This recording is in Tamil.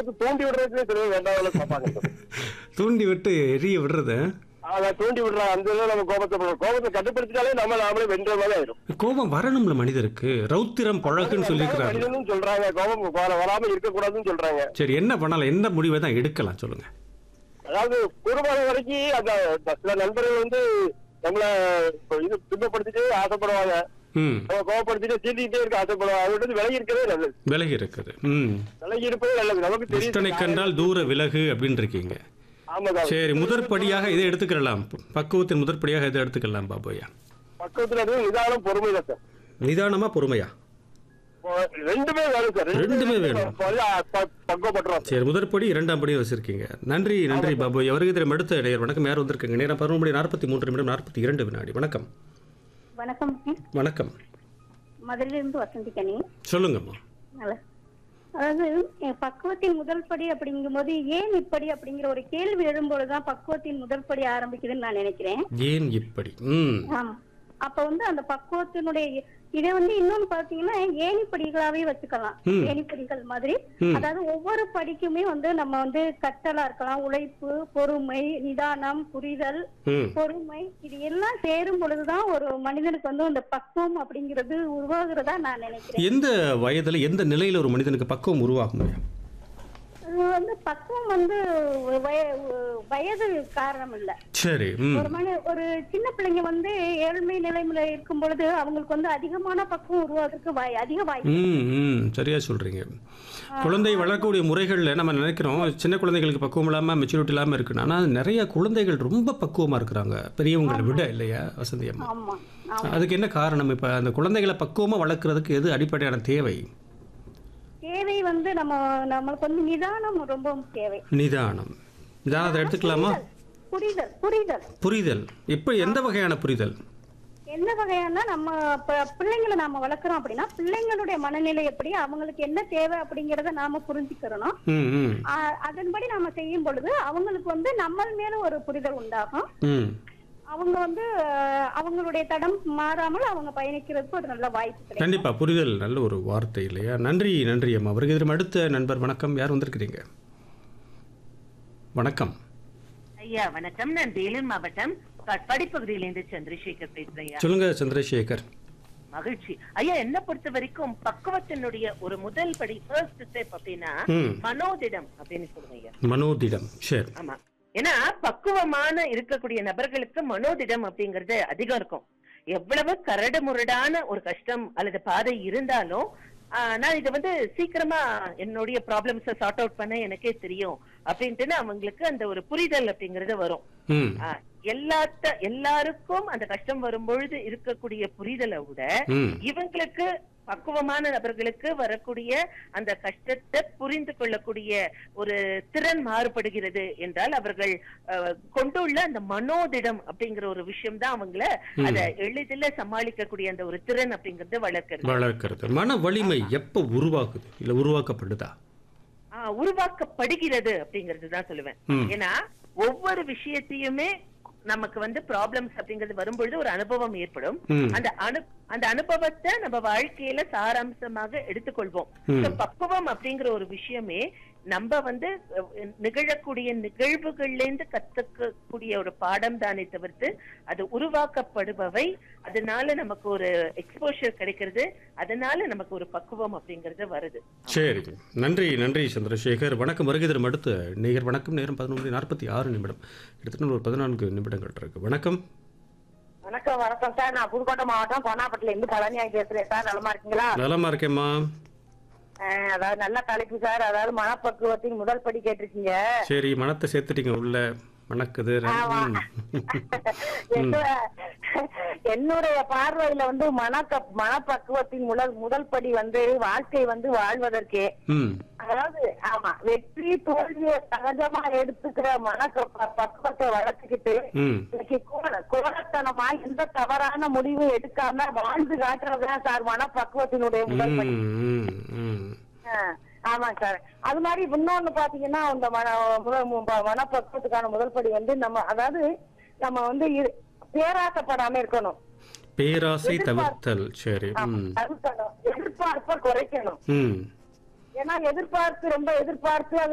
கோபத்தை தூண்டி விடுறதுக்கு சில பேர் வேண்டாம் பார்ப்பாங்க சார். தூண்டி விட்டு எரிய விடுறது அதான் தூண்டி விடுறா அந்த இதுல நம்ம கோபத்தை பண்றோம். கோபத்தை கட்டுப்படுத்திட்டாலே நம்ம நாமளே வென்ற மாதிரி ஆயிரும் கோபம் வரணும்ல மனிதருக்கு ரௌத்திரம் பழகுன்னு சொல்லியிருக்கிறாரு மனிதனும் சொல்றாங்க கோபம் வர- வராம இருக்கக்கூடாதுன்னு சொல்றாங்க சரி என்ன பண்ணலாம் எந்த முடிவை தான் எடுக்கலாம் சொல்லுங்க அதாவது குடும்பம் வரைக்கும் அந்த சில நண்பர்கள் வந்து நம்மள இப்ப இது துன்பப்படுத்திட்டு ஆசைப்படுவாங்க ம் நம்ம கோபப்படுத்திட்டு சீட்டிக்கிட்டே இருக்க ஆசைப்படுவாங்க அவங்க வந்து விலகி இருக்கவே நல்லது விலகி இருக்குது ம் விலகி இருப்பதே நல்லது நமக்கு துஷ்டனை தெரியும் கண்டால் தூர விலகு அப்படின்னு இருக்கீங்க ஆமா சார் சரி முதற்படியாக இதை எடுத்துக்கலாம் பக்குவத்தின் முதற்படியாக இதை எடுத்துக்கலாம் பாபோயா பக்கத்துல இருந்து நிதானம் பொறுமை தான் சார் நிதானமா பொறுமையா இப்போ ரெண்டுமே வேணும் சார் ரெண்டுமே வேணும். பக்குவப்பட்டுறோம் சரி முதற்படி இரண்டாம் படி வச்சிருக்கீங்க நன்றி நன்றி பாபு அவருக்கு தினம் அடுத்த நேயர் வணக்கம் யார் வந்திருக்கீங்க நேரம் பதினொரு மணி நாற்பத்தி மூன்று நிமிடம் நாற்பத்தி இரண்டு வினாடி வணக்கம் வணக்கம் வணக்கம் மதுரையிலிருந்து வசந்தி கனி சொல்லுங்கம்மா நல்ல அதாவது என் பக்குவத்தின் முதல் படி அப்படிங்கும்போது ஏன் இப்படி அப்படிங்கிற ஒரு கேள்வி எழும்பொழுதுதான் பக்குவத்தின் முதல் படி ஆரம்பிக்குதுன்னு நான் நினைக்கிறேன் ஏன் இப்படி ம் ஆமா அப்ப வந்து அந்த பக்குவத்தினுடைய இதை வந்து இன்னொன்னு பாத்தீங்கன்னா ஏணிப்படிகளாவே வச்சுக்கலாம் ம். ஏணிப்படிகள் மாதிரி ம். அதாவது ஒவ்வொரு படிக்குமே வந்து நம்ம வந்து கற்றலா இருக்கலாம் உழைப்பு பொறுமை நிதானம் புரிதல் ம் பொறுமை இது எல்லாம் சேரும் பொழுதுதான் ஒரு மனிதனுக்கு வந்து அந்த பக்குவம் அப்படிங்கிறது உருவாகிறதா நான் நினைக்கிறேன் எந்த வயதுல எந்த நிலையில ஒரு மனிதனுக்கு பக்குவம் உருவாகும் அது வந்து பக்குவம் வந்து வய- வயது காரணம் இல்ல சரி ம் ஒரு மனி ஒரு சின்ன பிள்ளைங்க வந்து ஏழ்மை நிலைமையில இருக்கும் பொழுது அவங்களுக்கு வந்து அதிகமான பக்குவம் உருவாகிறதுக்கு வாய் அதிக வாய்ப்பு ம் ம் சரியா சொல்றீங்க குழந்தை வளர்க்கக்கூடிய முறைகளில் நம்ம நினைக்கிறோம் சின்ன குழந்தைகளுக்கு பக்குவம் இல்லாமல் மெச்சூரிட்டி இல்லாமல் இருக்குன்னு ஆனால் நிறைய குழந்தைகள் ரொம்ப பக்குவமாக இருக்கிறாங்க பெரியவங்களை விட இல்லையா வசந்தி அம்மா ஆமா ஆமா அதுக்கு என்ன காரணம் இப்போ அந்த குழந்தைகளை பக்குவமாக வளர்க்குறதுக்கு எது அடிப்படையான தேவை தேவை வந்து நம்ம நம்மளுக்கு வந்து நிதானம் ரொம்ப தேவை நிதானம் நிதானத்தை எடுத்துக்கலாமா புரிதல் புரிதல் புரிதல் இப்போ எந்த வகையான புரிதல் என்ன வகையான நம்ம ப- பிள்ளைங்களை நாம வளர்க்குறோம் அப்படின்னா பிள்ளைங்களுடைய மனநிலை எப்படி அவங்களுக்கு என்ன தேவை அப்படிங்கறத நாம புரிஞ்சுக்கிறணும் ம் ம் ஆஹ் அதன்படி நாம செய்யும் பொழுது அவங்களுக்கு வந்து நம்ம மேல ஒரு புரிதல் உண்டாகும் ம் அவங்க வந்து ஆஹ் அவங்களுடைய தடம் மாறாமல் அவங்க பயணிக்கிறதுக்கு ஒரு நல்ல வாய்ப்பு கிடைக்கும் கண்டிப்பா புரிதல் நல்ல ஒரு வார்த்தை இல்லையா நன்றி நன்றி அம்மா அவருக்கு எதிரும் அடுத்த நண்பர் வணக்கம் யார் வந்திருக்கிறீங்க வணக்கம் ஐயா வணக்கம் நான் வேலூர் மாவட்டம் கட்பாடி பகுதியிலிருந்து சந்திரசேகர் பேசுறேன் ஐயா சொல்லுங்க சந்திரசேகர் மகிழ்ச்சி ஐயா என்ன பொறுத்த வரைக்கும் பக்குவத்தினுடைய ஒரு முதல் படி ஃபர்ஸ்ட் ஸ்டெப் அப்படின்னா ம் மனோதிடம் அப்படின்னு சொல்லுங்க ஐயா மனோதிடம் சரி ஆமா ஏன்னா பக்குவமான இருக்கக்கூடிய நபர்களுக்கு மனோதிடம் அப்படிங்கறது அதிகம் இருக்கும் எவ்வளவு கரடு முரடான ஒரு கஷ்டம் அல்லது பாதை இருந்தாலும் ஆஹ், நான் இதை வந்து சீக்கிரமா என்னுடைய ப்ராப்ளம்ஸை சார்ட் அவுட் பண்ண எனக்கே தெரியும் அப்படின்ட்டு அவங்களுக்கு அந்த ஒரு புரிதல் அப்படிங்கறது வரும் ம் ஆஹ், எல்லாத்த எல்லாருக்கும் அந்த கஷ்டம் வரும்பொழுது இருக்கக்கூடிய புரிதலை விட ம் இவங்களுக்கு பக்குவமான நபர்களுக்கு வரக்கூடிய அந்த கஷ்டத்தை புரிந்து கொள்ளக்கூடிய ஒரு திறன் மாறுபடுகிறது என்றால் அவர்கள் அஹ், கொண்டுள்ள அந்த மனோதிடம் அப்படிங்கிற ஒரு விஷயம் தான் அவங்கள அத எளிதில சமாளிக்கக்கூடிய அந்த ஒரு திறன் அப்படிங்கறது வளர்க்கிறது வளர்க்கிறது மன வலிமை எப்போ உருவாகுது இல்ல உருவாக்கப்படுதா ஆஹ், உருவாக்கப்படுகிறது அப்படிங்கிறது தான் சொல்லுவேன் ம். ஏன்னா ஒவ்வொரு விஷயத்தையுமே நமக்கு வந்து ப்ராப்ளம்ஸ் அப்படிங்கிறது வரும்பொழுது ஒரு அனுபவம் ஏற்படும் ம் அந்த அனு அந்த அனுபவத்தை நம்ம வாழ்க்கையில சாராம்சமாக எடுத்துக்கொள்வோம் ம். So, பக்குவம் அப்படிங்கிற ஒரு விஷயமே நம்ம வந்து அஹ், நிகழக்கூடிய நிகழ்வுகள்ல இருந்து கத்துக்கக்கூடிய ஒரு பாடம் தானே தவிர்த்து அது உருவாக்கப்படுபவை அதனால நமக்கு ஒரு எக்ஸ்போஷர் கிடைக்கிறது அதனால நமக்கு ஒரு பக்குவம் அப்படிங்கிறது வருது சரி நன்றி நன்றி சந்திரசேகர் வணக்கம் வருகை தரும் அடுத்த நேயர் வணக்கம் நேரம் பதினொன்று நாற்பத்தி ஆறு நிமிடம் கிட்டத்தட்ட ஒரு பதினான்கு நிமிடங்கள் இருக்கு வணக்கம் வணக்கம் வணக்கம் சார் நான் புதுக்கோட்டை மாவட்டம் பொன்னாப்பட்டில இருந்து பழனியாய் பேசுறேன் சார் நலமா இருக்கீங்களா நலமா இருக்கேம்மா அஹ், அதாவது நல்ல தலைப்பு சார் அதாவது மனப்பக்குவத்தின் முதல் படி கேட்டிருக்கீங்க சரி மனத்தை சேர்த்துட்டீங்க உள்ள மணக்குது ம். என்னோட- என்னுடைய பார்வையில வந்து மனக்க மனப்பக்குவத்தின் முதல் முதல் படி வந்து வாழ்க்கை வந்து வாழ்வதற்கே ம் அதாவது ஆமா வெற்றி தோல்வியை சகஜமா எடுத்துக்கிற மன பக்குவத்தை வளர்த்துக்கிட்டு ம் இன்னைக்கு கோல கோலத்தனமா எந்த தவறான முடிவு எடுக்காம வாழ்ந்து காட்டுறதுதான் சார் மனப்பக்குவத்தினுடைய முதல் படி ம், ம். ஆ, ஆமாங்க சார் அது மாதிரி இன்னொன்னு பாத்தீங்கன்னா அந்த மன முதல் மு- ப- மனப்பக்குவத்துக்கான முதல் படி வந்து நம்ம அதாவது நம்ம வந்து இரு- பேராசைப்படாம இருக்கணும் பேராசை தவிர்த்தல் சரி ம் தவிர்க்கணும். எதிர்பார்ப்பை குறைக்கணும் ம் ஏன்னா எதிர்பார்த்து ரொம்ப எதிர்பார்த்து